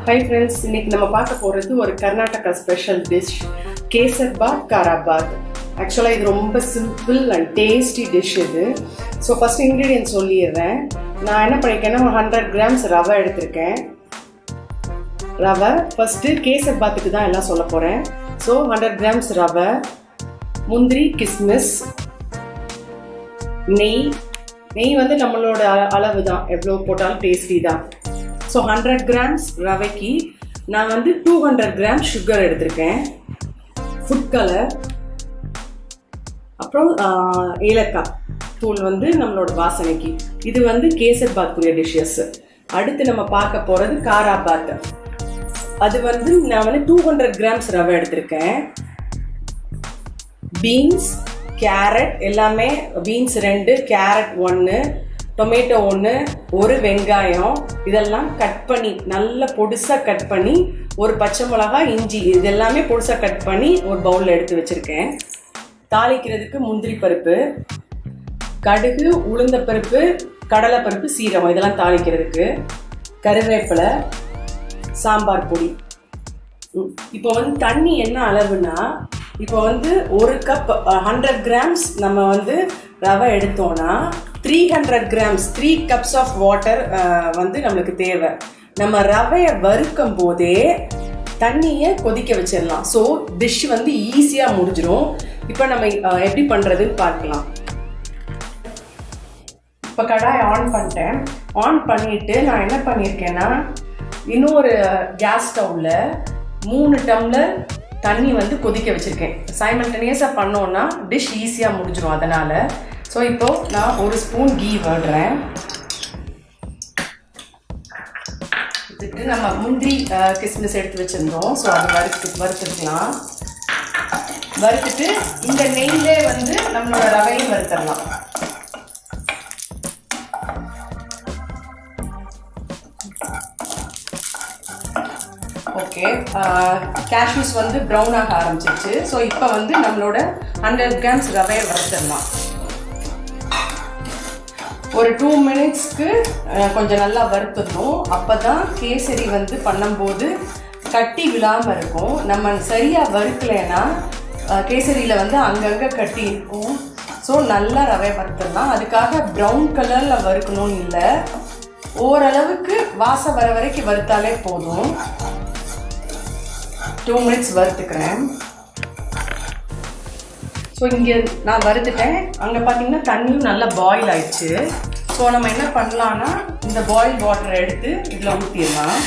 Hi friends இன்னைக்கு நம்ம பார்க்க போகிறது ஒரு கர்நாடகா ஸ்பெஷல் டிஷ் கேசர் பாத் காராபாத் ஆக்சுவலாக இது ரொம்ப சிம்பிள் அண்ட் டேஸ்டி டிஷ் இது ஸோ ஃபஸ்ட் இன்க்ரீடியன்ட் சொல்லிடுறேன் நான் என்ன பண்ணியிருக்கேன்னா ஒரு ஹண்ட்ரட் கிராம்ஸ் ரவை எடுத்திருக்கேன் ரவை ஃபஸ்ட்டு கேசர் பாத்துக்கு தான் எல்லாம் சொல்ல போகிறேன் ஸோ ஹண்ட்ரட் கிராம்ஸ் ரவை முந்திரி கிஸ்மிஸ் நெய் நெய் வந்து நம்மளோட அ- அளவு தான் எவ்வளோ போட்டாலும் டேஸ்டி தான் ஸோ ஹண்ட்ரட் கிராம்ஸ் ரவைக்கு நான் வந்து டூ ஹண்ட்ரட் கிராம் சுகர் எடுத்திருக்கேன் ஃபுட் கலர் அப்புறம் ஆஹ், ஏலக்காய் தூள் வந்து நம்மளோட வாசனைக்கு இது வந்து கேசர் பாத்துக்குரிய டிஷ்ஷஸ் அடுத்து நம்ம பார்க்க போகிறது காரா பாத் அது வந்து நான் வந்து டூ ஹண்ட்ரட் கிராம்ஸ் ரவை எடுத்திருக்கேன் பீன்ஸ் கேரட் எல்லாமே பீன்ஸ் ரெண்டு கேரட் ஒன்று டொமேட்டோ ஒன்று ஒரு வெங்காயம் இதெல்லாம் கட் பண்ணி நல்ல பொடுசாக கட் பண்ணி ஒரு பச்சை மிளகாய் இஞ்சி இது எல்லாமே பொடுசாக கட் பண்ணி ஒரு பவுலில் எடுத்து வச்சுருக்கேன் தாளிக்கிறதுக்கு முந்திரி பருப்பு கடுகு உளுந்த பருப்பு கடலை பருப்பு சீரகம் இதெல்லாம் தாளிக்கிறதுக்கு கருவேப்பிலை சாம்பார் பொடி ம். இப்போ வந்து தண்ணி என்ன அளவுனா இப்போ வந்து ஒரு கப் ஹண்ட்ரட் கிராம்ஸ் நம்ம வந்து ரவை எடுத்தோம்னா three hundred grams three cups of water வந்து நம்மளுக்கு தேவை நம்ம ரவையை வறுக்கும் போதே தண்ணியை கொதிக்க வச்சிடலாம் ஸோ டிஷ் வந்து ஈஸியாக முடிஞ்சிடும் இப்போ நம்ம அஹ், எப்படி பண்ணுறதுன்னு பார்க்கலாம் இப்போ கடாய் ஆன் பண்ணிட்டேன் ஆன் பண்ணிட்டு நான் என்ன பண்ணியிருக்கேன்னா இன்னொரு கேஸ் ஸ்டவ்வில் மூணு டம்ளர் தண்ணி வந்து கொதிக்க வச்சுருக்கேன் சைமல்டேனியஸாக பண்ணோன்னா டிஷ் ஈஸியாக முடிஞ்சிடும் அதனால் ஸோ இப்போ நான் ஒரு ஸ்பூன் கீ விடுறேன் இதுக்கு நம்ம முந்திரி அஹ், கிஸ்மிஸ் எடுத்து வச்சுருந்தோம் ஸோ அது வறுத்து வறுத்துக்கலாம் வறுத்துட்டு இந்த நெய்யிலே வந்து நம்மளோட ரவையும் வறுத்துடலாம் ஓகே கேஷ்யூஸ் வந்து ப்ரௌன் ஆக ஆரம்பிச்சிருச்சு ஸோ இப்போ வந்து நம்மளோட ஹண்ட்ரட் கிராம்ஸ் ரவையை வறுத்துடலாம் ஒரு டூ மினிட்ஸ்க்கு கொஞ்சம் நல்லா வறுத்துடணும் அப்போ தான் கேசரி வந்து பண்ணும்போது கட்டி விழாமல் இருக்கும் நம்ம சரியாக வறுக்கலைன்னா கேசரியில் வந்து அங்கங்கே கட்டி இருக்கும் ஸோ நல்லா ரவை வறுத்துடலாம் அதுக்காக ப்ரௌன் கலரில் வறுக்கணும்னு இல்லை ஓரளவுக்கு வாசம் வர வரைக்கும் வறுத்தாலே போதும் டூ மினிட்ஸ் வறுத்துக்கிறேன் ஸோ இங்கே நான் வறுத்துட்டேன் அங்கே பார்த்தீங்கன்னா தண்ணியும் நல்லா பாயில் ஆயிடுச்சு ஸோ நம்ம என்ன பண்ணலாம்னா இந்த பாயில் வாட்டரை எடுத்து இதில் ஊற்றிடலாம்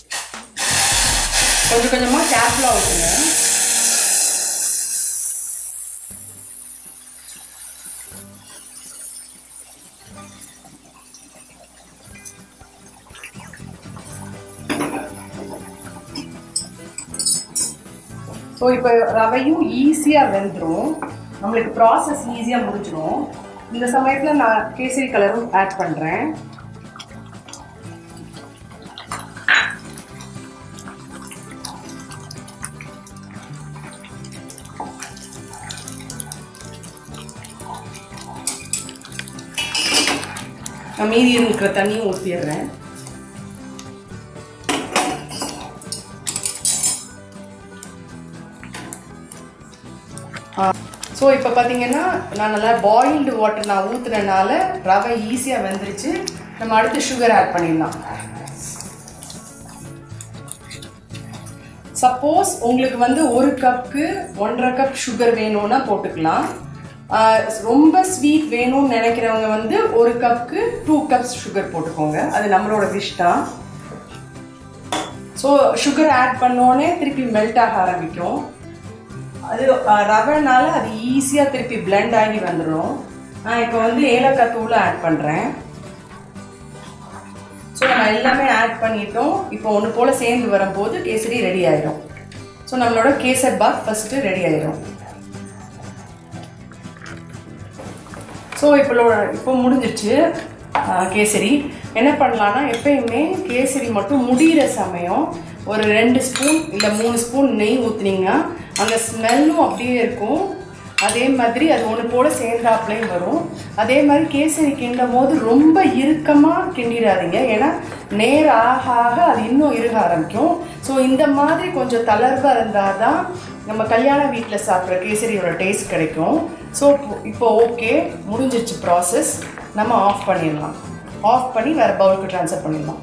கொஞ்சம் கொஞ்சமாக கேர்ஃபுல்லாக ஊற்றணும் ஸோ இப்போ ரவையும் ஈஸியாக வெந்துடும் நம்மளுக்கு ப்ராசஸ் ஈஸியாக முடிஞ்சிடும் இந்த சமயத்தில் நான் கேசரி கலரும் ஆட் பண்ணுறேன் நான் மீதி இருக்கிற தண்ணியும் ஊற்றிடுறேன் ஸோ இப்போ பார்த்தீங்கன்னா நான் நல்லா பாயில்டு வாட்டர் நான் ஊற்றுனனால ரவை ஈஸியாக வெந்துருச்சு நம்ம அடுத்து சுகர் ஆட் பண்ணிடலாம் சப்போஸ் உங்களுக்கு வந்து ஒரு கப்புக்கு ஒன்றரை கப் சுகர் வேணும்னா போட்டுக்கலாம் ஆஹ் ரொம்ப ஸ்வீட் வேணும்னு நினைக்கிறவங்க வந்து ஒரு கப்புக்கு டூ கப்ஸ் சுகர் போட்டுக்கோங்க அது நம்மளோட விஷ் தான் ஸோ சுகர் ஆட் பண்ணோடனே திருப்பி மெல்ட் ஆக ஆரம்பிக்கும் அது அஹ், ரவைனால அது ஈஸியாக திருப்பி blend ஆகி வந்துடும் நான் இப்போ வந்து ஏலக்காய் தூளை ஆட் பண்ணுறேன் ஸோ நம்ம எல்லாமே ஆட் பண்ணிட்டோம் இப்போ ஒன்று போல் சேர்ந்து வரும்போது கேசரி ரெடி ஆயிடும் ஸோ நம்மளோட கேசர் பாத் ஃபஸ்ட்டு ரெடி ஆயிடும் ஸோ இப்போ இப்போ முடிஞ்சிருச்சு அஹ், கேசரி என்ன பண்ணலான்னா எப்பயுமே கேசரி மட்டும் முடிகிற சமயம் ஒரு ரெண்டு ஸ்பூன் இல்லை மூணு ஸ்பூன் நெய் ஊற்றுனீங்கன்னா அந்த ஸ்மெல்லும் அப்படியே இருக்கும் அதே மாதிரி அது ஒன்று போல சேர்ந்தாப்புலையும் வரும் அதே மாதிரி கேசரி கிண்டும் போது ரொம்ப இறுக்கமாக கிண்டிடாதீங்க ஏன்னா நேர ஆக ஆக அது இன்னும் இறுக ஆரம்பிக்கும் ஸோ இந்த மாதிரி கொஞ்சம் தளர்வாக இருந்தால் தான் நம்ம கல்யாண வீட்டில் சாப்பிட்ற கேசரியோட டேஸ்ட் கிடைக்கும் ஸோ இப்போ ஓகே முடிஞ்சிருச்சு ப்ராசஸ் நம்ம ஆஃப் பண்ணிடலாம் ஆஃப் பண்ணி வேறு பவுலுக்கு ட்ரான்ஸ்ஃபர் பண்ணிடலாம்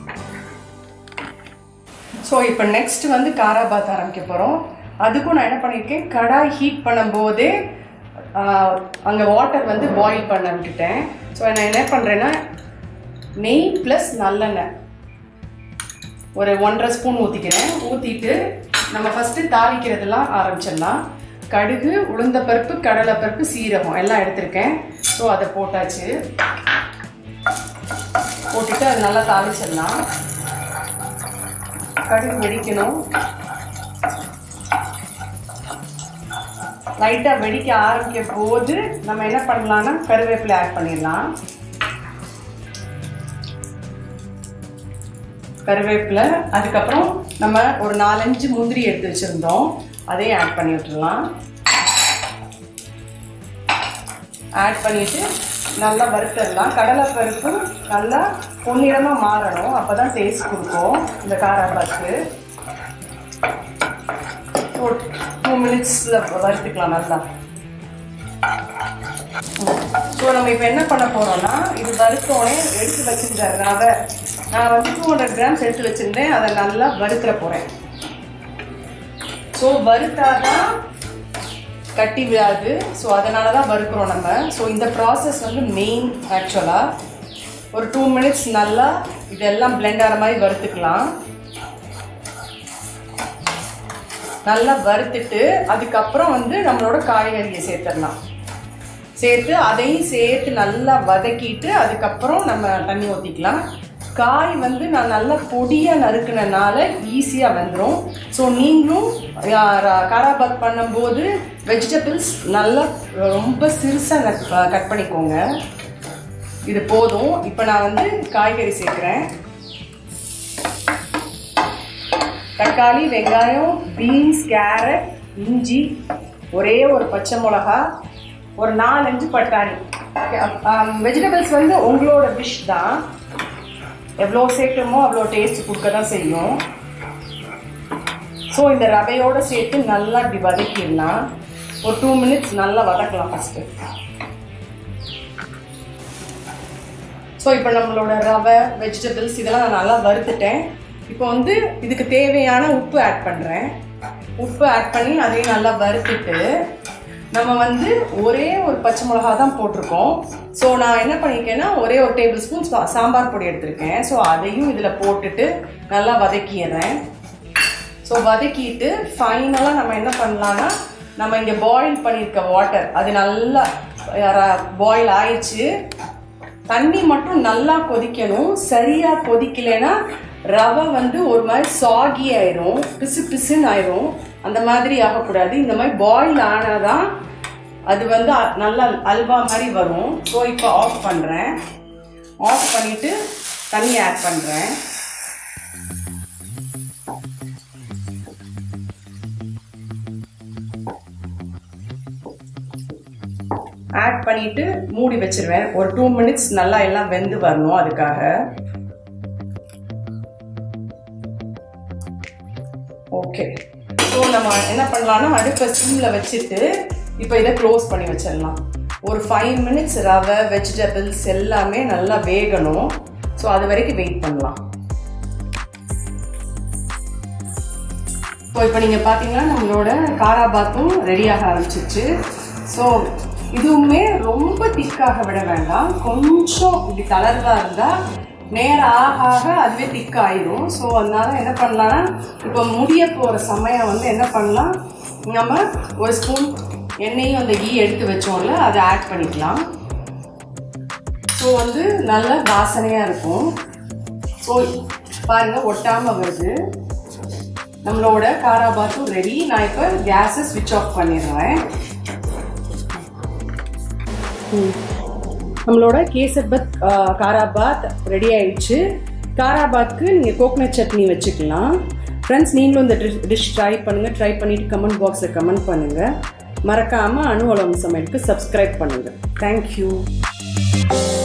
ஸோ இப்போ நெக்ஸ்ட் வந்து காராபாத் ஆரம்பிக்க போகிறோம் அதுக்கும் நான் என்ன பண்ணியிருக்கேன் கடாய் ஹீட் பண்ணும்போதே அங்கே வாட்டர் வந்து பாயில் பண்ண விட்டுட்டேன் ஸோ நான் என்ன பண்ணுறேன்னா நெய் ப்ளஸ் நல்லெண்ணெய் ஒரு ஒன்றரை ஸ்பூன் ஊற்றிக்கிறேன் ஊற்றிட்டு நம்ம ஃபஸ்ட்டு தாளிக்கிறதெல்லாம் ஆரம்பிச்சிடலாம் கடுகு உளுந்தப்பருப்பு கடலைப்பருப்பு சீரகம் எல்லாம் எடுத்திருக்கேன் ஸோ அதை போட்டாச்சு போட்டுட்டு அது நல்லா தாளிச்சிடலாம் கடுகு வெடிக்கணும் லைட்டாக வெடிக்க ஆரம்பிக்க போது நம்ம என்ன பண்ணலாம்னா கருவேப்பிலை ஆட் பண்ணிடலாம் கருவேப்பிலை அதுக்கப்புறம் நம்ம ஒரு நாலஞ்சு முந்திரி எடுத்து வச்சுருந்தோம் அதையும் ஆட் பண்ணி விட்டுடலாம் ஆட் பண்ணிவிட்டு நல்லா வறுத்துடலாம் கடலைப்பருப்பு நல்லா பொன்னிறமாக மாறணும் அப்போ தான் டேஸ்ட் கொடுக்கும் இந்த காராபாக்கு ஒரு டூ மினிட்ஸில் வறுத்துக்கலாம் நல்லா ஸோ நம்ம இப்போ என்ன பண்ண போகிறோம்னா இது வறுத்தோடனே எடுத்து வச்சுருந்த ரவை நான் வந்து டூ ஹண்ட்ரட் கிராம்ஸ் எடுத்து வச்சுருந்தேன் அதை நல்லா வறுக்கிற போகிறேன் ஸோ வறுத்தாதான் கட்டி விழாது ஸோ அதனால தான் வறுக்கிறோம் நம்ம ஸோ இந்த ப்ராசஸ் வந்து மெயின் ஆக்சுவலாக ஒரு டூ மினிட்ஸ் நல்லா இதெல்லாம் பிளெண்ட் ஆகிற மாதிரி வறுத்துக்கலாம் நல்லா வறுத்துட்டு அதுக்கப்புறம் வந்து நம்மளோட காய்கறியை சேர்த்துடலாம் சேர்த்து அதையும் சேர்த்து நல்லா வதக்கிட்டு அதுக்கப்புறம் நம்ம தண்ணி ஊற்றிக்கலாம் காய் வந்து நான் நல்லா பொடியாக நறுக்கினனால ஈஸியாக வந்துடும் ஸோ நீங்களும் காராபாத் பண்ணும்போது வெஜிடபிள்ஸ் நல்லா ரொம்ப சிறுசாக கட் பண்ணிக்கோங்க இது போதும் இப்போ நான் வந்து காய்கறி சேர்க்குறேன் தக்காளி வெங்காயம் பீன்ஸ் கேரட் இஞ்சி ஒரே ஒரு பச்சை மிளகா ஒரு நாலஞ்சு பட்டாணி வெஜிடபிள்ஸ் வந்து உங்களோட விஷ் தான் எவ்வளோ சேர்க்கணுமோ அவ்வளோ டேஸ்ட் கொடுக்க தான் செய்யும் ஸோ இந்த ரவையோடு சேர்த்து நல்லா இப்படி வதக்கிடலாம் ஒரு டூ மினிட்ஸ் நல்லா வதக்கலாம் ஃபஸ்ட்டு ஸோ இப்போ நம்மளோட ரவை வெஜிடபிள்ஸ் இதெல்லாம் நான் நல்லா வறுத்துட்டேன் இப்போ வந்து இதுக்கு தேவையான உப்பு ஆட் பண்ணுறேன் உப்பு ஆட் பண்ணி அதையும் நல்லா வறுத்துட்டு நம்ம வந்து ஒரே ஒரு பச்சை மிளகா தான் போட்டிருக்கோம் ஸோ நான் என்ன பண்ணியிருக்கேன்னா ஒரே ஒரு டேபிள் ஸ்பூன் சாம்பார் பொடி எடுத்திருக்கேன் ஸோ அதையும் இதில் போட்டுட்டு நல்லா வதக்கிடுறேன் ஸோ வதக்கிட்டு ஃபைனலாக நம்ம என்ன பண்ணலான்னா நம்ம இங்கே பாயில் பண்ணியிருக்க வாட்டர் அது நல்லா பாயில் ஆயிடுச்சு தண்ணி மட்டும் நல்லா கொதிக்கணும் சரியாக கொதிக்கலைன்னா ரவை வந்து ஒரு மாதிரி சாகி ஆயிரும் பிசு பிசுன்னு ஆயிரும் அந்த மாதிரி ஆகக்கூடாது இந்த மாதிரி பாயில் ஆனாதான் அது வந்து நல்லா அல்வா மாதிரி வரும் ஸோ இப்போ ஆஃப் பண்ணுறேன் ஆஃப் பண்ணிவிட்டு தண்ணி ஆட் பண்ணுறேன் ஆட் பண்ணிட்டு மூடி வச்சிருவேன் ஒரு டூ மினிட்ஸ் நல்லா எல்லாம் வெந்து வரணும் அதுக்காக ஓகே ஸோ நம்ம என்ன பண்ணலாம்னா அடுப்பை சிம்மில் வச்சுட்டு இப்போ இதை க்ளோஸ் பண்ணி வச்சிடலாம் ஒரு ஃபைவ் மினிட்ஸ் ரவை வெஜிடபிள்ஸ் எல்லாமே நல்லா வேகணும் ஸோ அது வரைக்கும் வெயிட் பண்ணலாம் ஸோ இப்போ நீங்கள் பார்த்தீங்கன்னா நம்மளோட காராபாத்தும் ரெடியாக ஆரம்பிச்சிச்சு ஸோ இதுவுமே ரொம்ப திக்காக விட வேண்டாம் கொஞ்சம் இப்படி தளர்வாக இருந்தால் நேரம் ஆக ஆக அதுவே திக் ஆயிரும் ஸோ அதனால என்ன பண்ணலாம்னா இப்போ முடிய போகிற சமயம் வந்து என்ன பண்ணலாம் நம்ம ஒரு ஸ்பூன் எண்ணெயும் அந்த கீ எடுத்து வச்சோம்ல அதை ஆட் பண்ணிக்கலாம் ஸோ வந்து நல்ல வாசனையாக இருக்கும் ஸோ பாருங்கள் ஒட்டாமல் வருது நம்மளோட காராபாத்தும் ரெடி நான் இப்போ கேஸை ஸ்விட்ச் ஆஃப் பண்ணிடுறேன் நம்மளோட கேசர்பத் காராபாத் ரெடி ஆயிடுச்சு காராபாத்க்கு நீங்கள் கோகனட் சட்னி வச்சுக்கலாம் ஃப்ரெண்ட்ஸ் நீங்களும் இந்த டிஷ் டிஷ் ட்ரை பண்ணுங்கள் ட்ரை பண்ணிவிட்டு கமெண்ட் பாக்ஸில் கமெண்ட் பண்ணுங்கள் மறக்காமல் அணு உலகம் சமையலுக்கு சப்ஸ்கிரைப் பண்ணுங்கள் தேங்க்யூ